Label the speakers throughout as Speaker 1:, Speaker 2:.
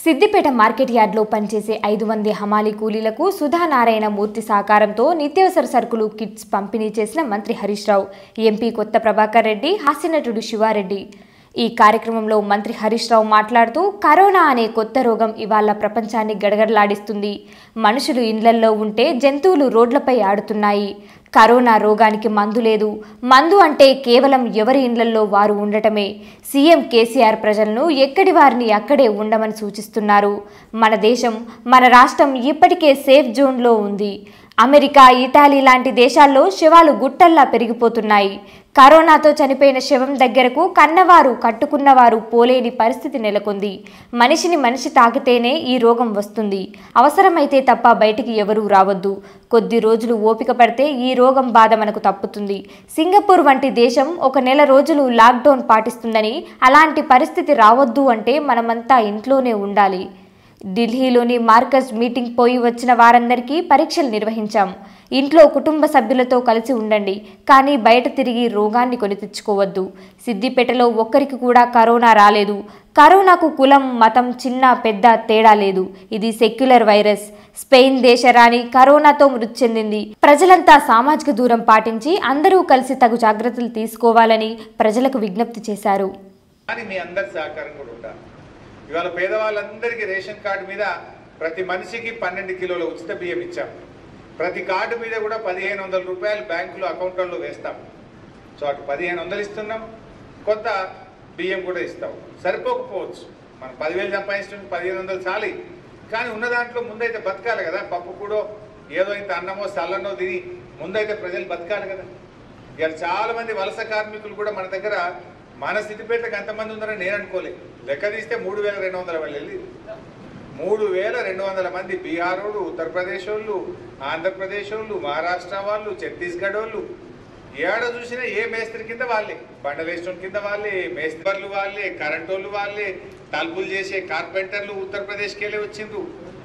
Speaker 1: Siddipet market యార్డ్లో పనిచేసే ఐదు మంది హమాలీ కూలీలకు సుధానారాయణ మూర్తి సహకారంతో నిత్యావసర సరుకులు కిట్స్ పంపిణీ చేసిన మంత్రి హరీష్ రావు ఎంపీ కొత్త ప్రభాకర్ రెడ్డి హాస్యనటుడు శివారెడ్డి ఈ కార్యక్రమంలో మంత్రి హరీష్ రావు మాట్లాడుతూ కరోనా అనే కొత్త రోగం ఇవాళ ప్రపంచాన్ని గడగడలాడిస్తుంది మనుషులు ఇండ్లల్లో ఉంటే జంతువులు రోడ్లపై ఆడుతున్నాయి కరోనా రోగానికి మందు లేదు మందు అంటే కేవలం ఎవరి ఇండ్లల్లో వారు ఉండటమే సీఎం కేసీఆర్ ప్రజలను ఎక్కడి వారిని అక్కడే ఉండమని సూచిస్తున్నారు మన దేశం మన రాష్ట్రం ఇప్పటికే సేఫ్ జోన్లో ఉంది అమెరికా ఇటాలీ లాంటి దేశాల్లో శవాలు గుట్టల్లా పెరిగిపోతున్నాయి కరోనాతో చనిపోయిన శవం దగ్గరకు కన్నవారు కట్టుకున్నవారు పోలేని పరిస్థితి నెలకొంది మనిషిని మనిషి తాకితేనే ఈ రోగం వస్తుంది అవసరమైతే తప్ప బయటికి ఎవరూ రావద్దు కొద్ది రోజులు ఓపిక పడితే ఈ రోగం బాధ మనకు తప్పుతుంది సింగపూర్ వంటి దేశం ఒక నెల రోజులు లాక్డౌన్ పాటిస్తుందని అలాంటి పరిస్థితి రావద్దు అంటే మనమంతా ఇంట్లోనే ఉండాలి ఢిల్లీలోని మార్కజ్ మీటింగ్ పోయి వచ్చిన వారందరికీ పరీక్షలు నిర్వహించాం ఇంట్లో కుటుంబ సభ్యులతో కలిసి ఉండండి కానీ బయట తిరిగి రోగాన్ని కొని తెచ్చుకోవద్దు సిద్దిపేటలో ఒక్కరికి కూడా కరోనా రాలేదు కరోనాకు కులం మతం చిన్న పెద్ద తేడా లేదు ఇది సెక్యులర్ వైరస్ స్పెయిన్ దేశ రాణి కరోనాతో మృతి చెందింది ప్రజలంతా సామాజిక దూరం పాటించి అందరూ కలిసి తగు జాగ్రత్తలు తీసుకోవాలని ప్రజలకు విజ్ఞప్తి చేశారు
Speaker 2: కానీ మీ అందరి సహకారం కూడా ఉండాలి ఇవాళ పేదవాళ్ళందరికీ రేషన్ కార్డు మీద ప్రతి మనిషికి పన్నెండు కిలోల ఉచిత బియ్యం ఇచ్చాం ప్రతి కార్డు మీద కూడా పదిహేను వందల రూపాయలు బ్యాంకులో అకౌంట్లలో వేస్తాం సో అటు పదిహేను వందలు ఇస్తున్నాం కొంత బియ్యం కూడా ఇస్తాం సరిపోకపోవచ్చు మనం పదివేలు సంపాదించడానికి పదిహేను వందలు చాలి కానీ ఉన్న దాంట్లో ముందైతే బతకాలి కదా పప్పు కూడా ఏదో ఇంత అన్నమో సల్లనో తిని ముందైతే ప్రజలు బతకాలి కదా ఇవాళ చాలా మంది వలస కార్మికులు కూడా మన దగ్గర మన సిద్దిపేటకు ఎంతమంది ఉన్నారని నేను అనుకోలేదు లెక్క తీస్తే మూడు వేల రెండు వందల వాళ్ళు వెళ్ళి మూడు వేల రెండు వందల మంది బీహార్ వాళ్ళు ఉత్తరప్రదేశ్ వాళ్ళు ఆంధ్రప్రదేశ్ వాళ్ళు మహారాష్ట్ర వాళ్ళు ఛత్తీస్గఢ్ వాళ్ళు ఏడ చూసినా ఏ మేస్త్రి కింద వాళ్ళే బండలేస్టోన్ కింద వాళ్ళే మేస్త్రులు వాళ్ళే కరెంట్ వాళ్ళు వాళ్ళే తలుపులు చేసే కార్పెంటర్లు ఉత్తరప్రదేశ్కి వెళ్ళి వచ్చిండ్రు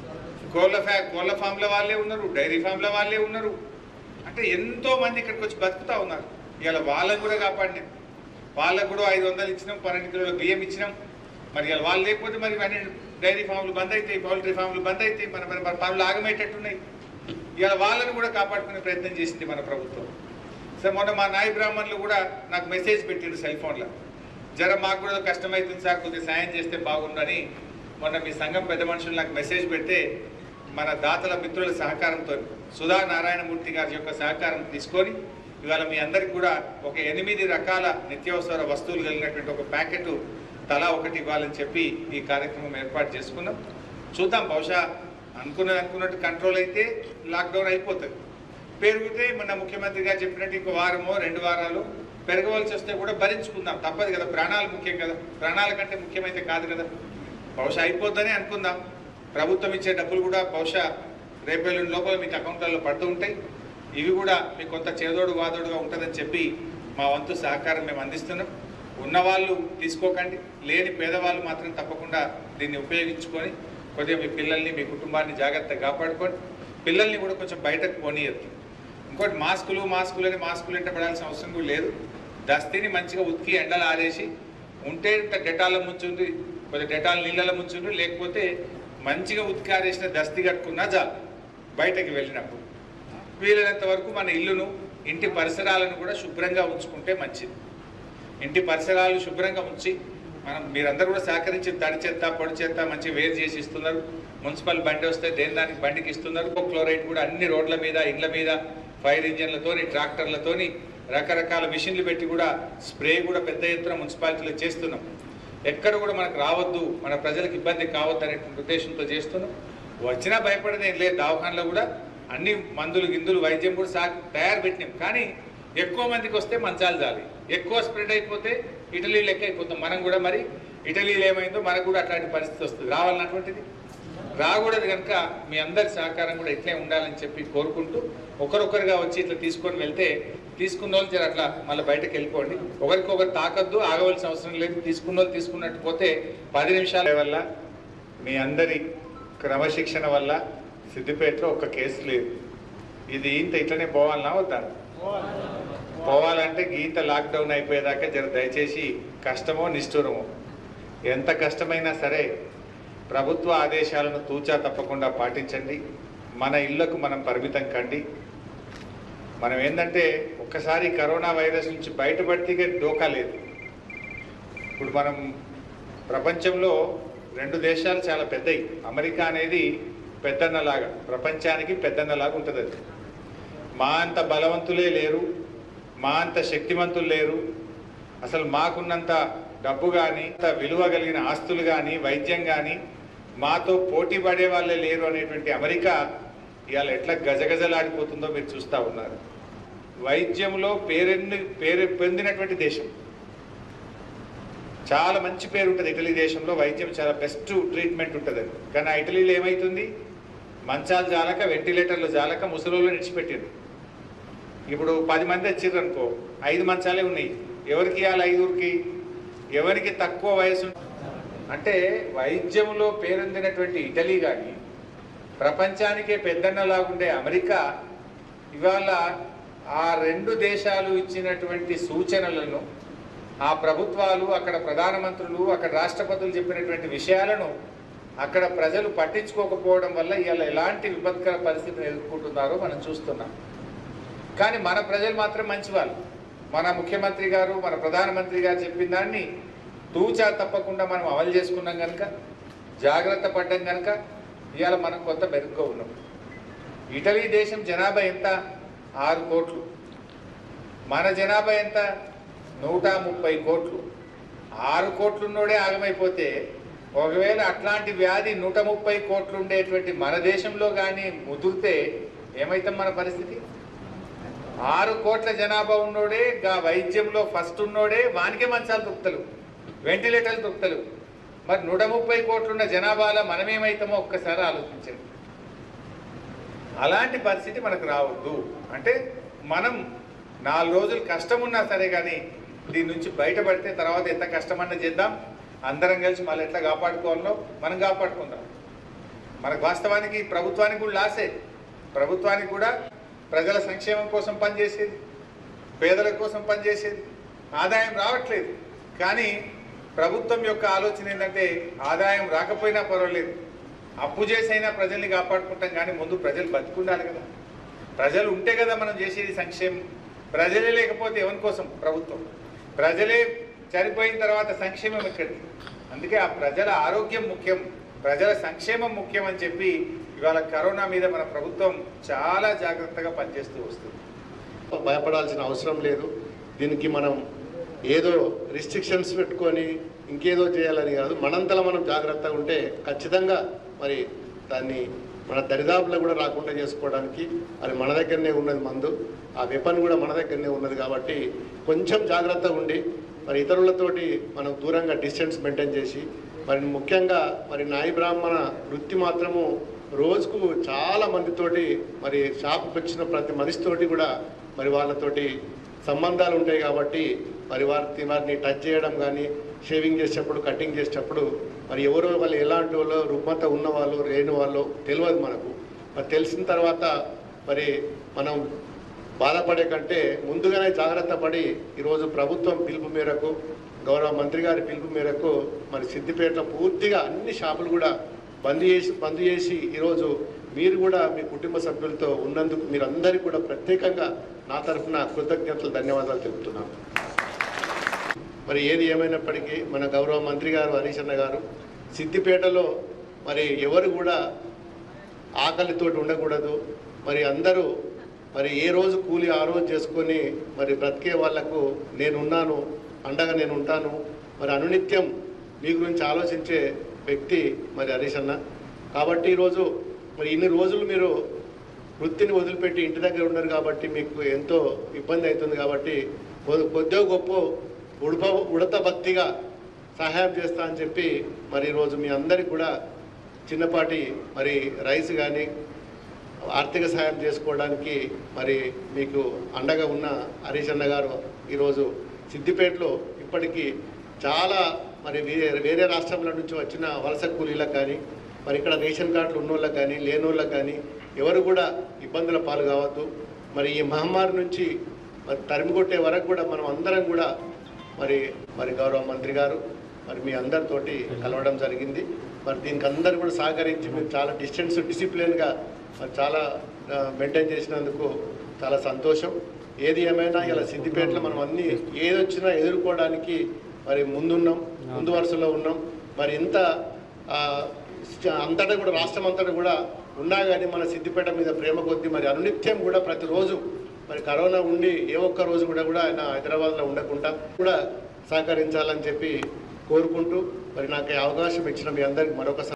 Speaker 2: కోళ్ళ ఫ్యా కోళ్ళ ఫామ్ల వాళ్ళే ఉన్నారు డైరీ ఫామ్ల వాళ్ళే ఉన్నారు అంటే ఎంతో మంది ఇక్కడికి వచ్చి బతుకుతా ఉన్నారు ఇవాళ వాళ్ళకు కూడా కాపాడినాం వాళ్ళకు కూడా ఐదు వందలు ఇచ్చినాం పన్నెండు కిలోల బియ్యం ఇచ్చినాం మరి ఇవాళ వాళ్ళు లేకపోతే మరి ఇవన్నీ డైరీ ఫామ్లు బంద్ అవుతాయి పౌల్ట్రీ ఫామ్లు బంద్ అవుతాయి మన మన మన పనులు ఆగమేటట్టున్నాయి ఇవాళ వాళ్ళని కూడా కాపాడుకునే ప్రయత్నం చేసింది మన ప్రభుత్వం సో మొన్న మా నాయ బ్రాహ్మణులు కూడా నాకు మెసేజ్ పెట్టిండు సెల్ ఫోన్లో జర మాకు కూడా కష్టమవుతుంది సార్ కొద్దిగా సాయం చేస్తే బాగుండని మొన్న మీ సంఘం పెద్ద మనుషులు నాకు మెసేజ్ పెడితే మన దాతల మిత్రుల సహకారంతో సుధా నారాయణమూర్తి గారి యొక్క సహకారం తీసుకొని ఇవాళ మీ అందరికి కూడా ఒక ఎనిమిది రకాల నిత్యావసర వస్తువులు కలిగినటువంటి ఒక ప్యాకెట్ తలా ఒకటి ఇవ్వాలని చెప్పి ఈ కార్యక్రమం ఏర్పాటు చేసుకున్నాం చూద్దాం బహుశా అనుకున్నది అనుకున్నట్టు కంట్రోల్ అయితే లాక్డౌన్ అయిపోతుంది పెరిగితే మన ముఖ్యమంత్రి గారు చెప్పినట్టు ఇంకో వారమో రెండు వారాలు పెరగవలసి వస్తే కూడా భరించుకుందాం తప్పదు కదా ప్రాణాలు ముఖ్యం కదా ప్రాణాల కంటే ముఖ్యమైతే కాదు కదా బహుశా అయిపోద్దని అనుకుందాం ప్రభుత్వం ఇచ్చే డబ్బులు కూడా బహుశా రేపేళ్ళ లోపల మీకు అకౌంట్లలో పడుతూ ఉంటాయి ఇవి కూడా మీకు కొంత చేదోడు వాదోడుగా ఉంటుందని చెప్పి మా వంతు సహకారం మేము అందిస్తున్నాం ఉన్నవాళ్ళు తీసుకోకండి లేని పేదవాళ్ళు మాత్రం తప్పకుండా దీన్ని ఉపయోగించుకొని కొద్దిగా మీ పిల్లల్ని మీ కుటుంబాన్ని జాగ్రత్తగా కాపాడుకోండి పిల్లల్ని కూడా కొంచెం బయటకు పోనీయద్దు ఇంకోటి మాస్కులు మాస్కులు అని మాస్కులు ఎంట పడాల్సిన అవసరం కూడా లేదు దస్తీని మంచిగా ఉతికి ఎండలు ఆరేసి ఉంటే ఇంత డెటాల్లో ముంచుండ్రి కొద్దిగా డెటాల్ నీళ్ళలో ముంచుండ్రి లేకపోతే మంచిగా ఉతికి ఆరేసిన దస్తి కట్టుకున్నా చాలు బయటకు వెళ్ళినప్పుడు వీలైనంత వరకు మన ఇల్లును ఇంటి పరిసరాలను కూడా శుభ్రంగా ఉంచుకుంటే మంచిది ఇంటి పరిసరాలు శుభ్రంగా ఉంచి మనం మీరందరూ కూడా సహకరించి తడి చెత్త పొడి చెత్త మంచి వేరు చేసి ఇస్తున్నారు మున్సిపల్ బండి వస్తే దేని దానికి బండికి ఇస్తున్నారు క్లోరైడ్ కూడా అన్ని రోడ్ల మీద ఇండ్ల మీద ఫైర్ ఇంజన్లతోని ట్రాక్టర్లతోని రకరకాల మిషన్లు పెట్టి కూడా స్ప్రే కూడా పెద్ద ఎత్తున మున్సిపాలిటీలో చేస్తున్నాం ఎక్కడ కూడా మనకు రావద్దు మన ప్రజలకు ఇబ్బంది కావద్దు అనేటువంటి ఉద్దేశంతో చేస్తున్నాం వచ్చినా భయపడేది ఏం లేదు దవాఖానలో కూడా అన్ని మందులు గిందులు వైద్యం కూడా సా తయారు పెట్టినాం కానీ ఎక్కువ మందికి వస్తే మంచాలు జాలి ఎక్కువ స్ప్రెడ్ అయిపోతే ఇటలీ లెక్క అయిపోతాం మనం కూడా మరి ఇటలీలో ఏమైందో మనకు కూడా అట్లాంటి పరిస్థితి వస్తుంది రావాలన్నటువంటిది రాకూడదు కనుక మీ అందరి సహకారం కూడా ఇట్లే ఉండాలని చెప్పి కోరుకుంటూ ఒకరొకరుగా వచ్చి ఇట్లా తీసుకొని వెళ్తే తీసుకున్న వాళ్ళు జర అట్లా మళ్ళీ బయటకు వెళ్ళిపోండి ఒకరికొకరు తాకద్దు ఆగవలసిన అవసరం లేదు తీసుకున్న వాళ్ళు తీసుకున్నట్టు పోతే పది నిమిషాల వల్ల మీ అందరి క్రమశిక్షణ వల్ల సిద్దిపేటలో ఒక్క కేసు లేదు ఇది ఇంత ఇట్లనే పోవాలన్నా వద్దా పోవాలంటే గీత లాక్డౌన్ అయిపోయేదాకా జర దయచేసి కష్టమో నిష్ఠూరమో ఎంత కష్టమైనా సరే ప్రభుత్వ ఆదేశాలను తూచా తప్పకుండా పాటించండి మన ఇళ్లకు మనం పరిమితం కండి మనం ఏంటంటే ఒక్కసారి కరోనా వైరస్ నుంచి బయటపడితే డోకా లేదు ఇప్పుడు మనం ప్రపంచంలో రెండు దేశాలు చాలా పెద్దవి అమెరికా అనేది పెద్దన్నలాగా ప్రపంచానికి పెద్దన్నలాగా ఉంటుంది అది మా అంత బలవంతులే లేరు మా అంత శక్తివంతులు లేరు అసలు మాకున్నంత డబ్బు కానీ అంత విలువ కలిగిన ఆస్తులు కానీ వైద్యం కానీ మాతో పోటీ పడే వాళ్ళే లేరు అనేటువంటి అమెరికా ఇవాళ ఎట్లా గజగజలాడిపోతుందో మీరు చూస్తూ ఉన్నారు వైద్యంలో పేరెన్ని పేరు పొందినటువంటి దేశం చాలా మంచి పేరు ఉంటుంది ఇటలీ దేశంలో వైద్యం చాలా బెస్ట్ ట్రీట్మెంట్ ఉంటుంది అది కానీ ఆ ఇటలీలో ఏమవుతుంది మంచాలు జాలక వెంటిలేటర్లు జాలక ముసలోళ్ళు నిడిచిపెట్టారు ఇప్పుడు పది మంది వచ్చిర్రు అనుకో ఐదు మంచాలే ఉన్నాయి ఎవరికి ఇవ్వాలి ఐదుగురికి ఎవరికి తక్కువ వయసు అంటే వైద్యంలో పేరొందినటువంటి ఇటలీ కానీ ప్రపంచానికే పెద్దన్నలాగుండే అమెరికా ఇవాళ ఆ రెండు దేశాలు ఇచ్చినటువంటి సూచనలను ఆ ప్రభుత్వాలు అక్కడ ప్రధానమంత్రులు అక్కడ రాష్ట్రపతులు చెప్పినటువంటి విషయాలను అక్కడ ప్రజలు పట్టించుకోకపోవడం వల్ల ఇవాళ ఎలాంటి విపత్కర పరిస్థితిని ఎదుర్కొంటున్నారో మనం చూస్తున్నాం కానీ మన ప్రజలు మాత్రం మంచివాళ్ళు మన ముఖ్యమంత్రి గారు మన ప్రధానమంత్రి గారు చెప్పిన దాన్ని తూచా తప్పకుండా మనం అమలు చేసుకున్నాం కనుక జాగ్రత్త పడ్డం కనుక ఇవాళ మనం కొంత మెరుగ్గా ఉన్నాం ఇటలీ దేశం జనాభా ఎంత ఆరు కోట్లు మన జనాభా ఎంత నూట ముప్పై కోట్లు ఆరు కోట్లున్నోడే ఆగమైపోతే ఒకవేళ అట్లాంటి వ్యాధి నూట ముప్పై కోట్లు ఉండేటువంటి మన దేశంలో కానీ ముదిరితే ఏమైతాం మన పరిస్థితి ఆరు కోట్ల జనాభా ఉన్నోడే గా వైద్యంలో ఫస్ట్ ఉన్నోడే వానికే మంచాలు దొరుకుతలు వెంటిలేటర్లు దొరుకుతలు మరి నూట ముప్పై కోట్లున్న జనాభాలో మనమేమైతామో ఒక్కసారి ఆలోచించండి అలాంటి పరిస్థితి మనకు రావద్దు అంటే మనం నాలుగు రోజులు కష్టం ఉన్నా సరే కానీ దీని నుంచి బయటపడితే తర్వాత ఎంత కష్టమన్నా చేద్దాం అందరం కలిసి మళ్ళీ ఎట్లా కాపాడుకోవాలో మనం కాపాడుకుందాం మనకు వాస్తవానికి ప్రభుత్వానికి కూడా లాసే ప్రభుత్వానికి కూడా ప్రజల సంక్షేమం కోసం పనిచేసేది పేదల కోసం పనిచేసేది ఆదాయం రావట్లేదు కానీ ప్రభుత్వం యొక్క ఆలోచన ఏంటంటే ఆదాయం రాకపోయినా పర్వాలేదు అప్పు చేసైనా ప్రజల్ని కాపాడుకుంటాం కానీ ముందు ప్రజలు బతుకుండాలి కదా ప్రజలు ఉంటే కదా మనం చేసేది సంక్షేమం ప్రజలే లేకపోతే ఎవరి కోసం ప్రభుత్వం ప్రజలే చనిపోయిన తర్వాత సంక్షేమం ఎక్కడిది అందుకే ఆ ప్రజల ఆరోగ్యం ముఖ్యం ప్రజల సంక్షేమం ముఖ్యం అని చెప్పి ఇవాళ కరోనా మీద మన ప్రభుత్వం చాలా జాగ్రత్తగా పనిచేస్తూ వస్తుంది
Speaker 3: భయపడాల్సిన అవసరం లేదు దీనికి మనం ఏదో రిస్ట్రిక్షన్స్ పెట్టుకొని ఇంకేదో చేయాలని కాదు మనంతలో మనం జాగ్రత్తగా ఉంటే ఖచ్చితంగా మరి దాన్ని మన దరిదాపులో కూడా రాకుండా చేసుకోవడానికి అది మన దగ్గరనే ఉన్నది మందు ఆ వెపన్ కూడా మన దగ్గరనే ఉన్నది కాబట్టి కొంచెం జాగ్రత్తగా ఉండి మరి ఇతరులతోటి మనం దూరంగా డిస్టెన్స్ మెయింటైన్ చేసి మరి ముఖ్యంగా మరి నాయి బ్రాహ్మణ వృత్తి మాత్రము రోజుకు చాలా మందితోటి మరి షాప్కి వచ్చిన ప్రతి మనిషితోటి కూడా మరి వాళ్ళతోటి సంబంధాలు ఉంటాయి కాబట్టి మరి వారి వారిని టచ్ చేయడం కానీ షేవింగ్ చేసేటప్పుడు కటింగ్ చేసేటప్పుడు మరి ఎవరో వాళ్ళు ఎలాంటి వాళ్ళు రుగ్మత ఉన్న వాళ్ళు లేని వాళ్ళు తెలియదు మనకు మరి తెలిసిన తర్వాత మరి మనం బాధపడే కంటే ముందుగానే జాగ్రత్త పడి ఈరోజు ప్రభుత్వం పిలుపు మేరకు గౌరవ మంత్రి గారి పిలుపు మేరకు మరి సిద్దిపేటలో పూర్తిగా అన్ని షాపులు కూడా బంద్ చేసి బంద్ చేసి ఈరోజు మీరు కూడా మీ కుటుంబ సభ్యులతో ఉన్నందుకు మీరందరికీ కూడా ప్రత్యేకంగా నా తరఫున కృతజ్ఞతలు ధన్యవాదాలు తెలుపుతున్నాను మరి ఏది ఏమైనప్పటికీ మన గౌరవ మంత్రి గారు హరీష్ అన్న గారు సిద్దిపేటలో మరి ఎవరు కూడా ఆకలితోటి ఉండకూడదు మరి అందరూ మరి ఏ రోజు కూలి ఆ రోజు చేసుకొని మరి బ్రతికే వాళ్లకు నేనున్నాను అండగా నేను ఉంటాను మరి అనునిత్యం మీ గురించి ఆలోచించే వ్యక్తి మరి హరీష్ అన్న కాబట్టి ఈరోజు మరి ఇన్ని రోజులు మీరు వృత్తిని వదిలిపెట్టి ఇంటి దగ్గర ఉన్నారు కాబట్టి మీకు ఎంతో ఇబ్బంది అవుతుంది కాబట్టి కొ- కొద్దిగా గొప్ప ఉడప ఉడత భక్తిగా సహాయం చేస్తా అని చెప్పి మరి ఈరోజు మీ అందరికి కూడా చిన్నపాటి మరి రైస్ కానీ ఆర్థిక సహాయం చేసుకోవడానికి మరి మీకు అండగా ఉన్న హరీష్ అన్న గారు ఈరోజు సిద్దిపేటలో ఇప్పటికీ చాలా మరి వేరే వేరే రాష్ట్రాల నుంచి వచ్చిన వలస కూలీలకు కానీ మరి ఇక్కడ రేషన్ కార్డులు ఉన్నోళ్ళకి కానీ లేనోళ్ళకి కానీ ఎవరు కూడా ఇబ్బందుల పాలు కావద్దు మరి ఈ మహమ్మారి నుంచి మరి తరిమి కొట్టే వరకు కూడా మనం అందరం కూడా మరి మరి గౌరవ మంత్రి గారు మరి మీ అందరితోటి కలవడం జరిగింది మరి దీనికి అందరూ కూడా సహకరించి మీరు చాలా డిస్టెన్స్ డిసిప్లిన్గా మరి చాలా మెయింటైన్ చేసినందుకు చాలా సంతోషం ఏది ఏమైనా ఇలా సిద్దిపేటలో మనం అన్ని ఏది వచ్చినా ఎదుర్కోవడానికి మరి ముందున్నాం ముందు వరుసలో ఉన్నాం మరి ఇంత ఆ, అంతటా కూడా రాష్ట్రం అంతటా కూడా ఉన్నా కానీ మన సిద్దిపేట మీద ప్రేమ కొద్దీ మరి అనునిత్యం కూడా ప్రతిరోజు మరి కరోనా ఉండి ఏ ఒక్క రోజు కూడా కూడా ఆయన హైదరాబాద్లో ఉండకుండా కూడా సహకరించాలని చెప్పి కోరుకుంటూ మరి నాకు ఈ అవకాశం ఇచ్చిన మీ అందరికి మరొకసారి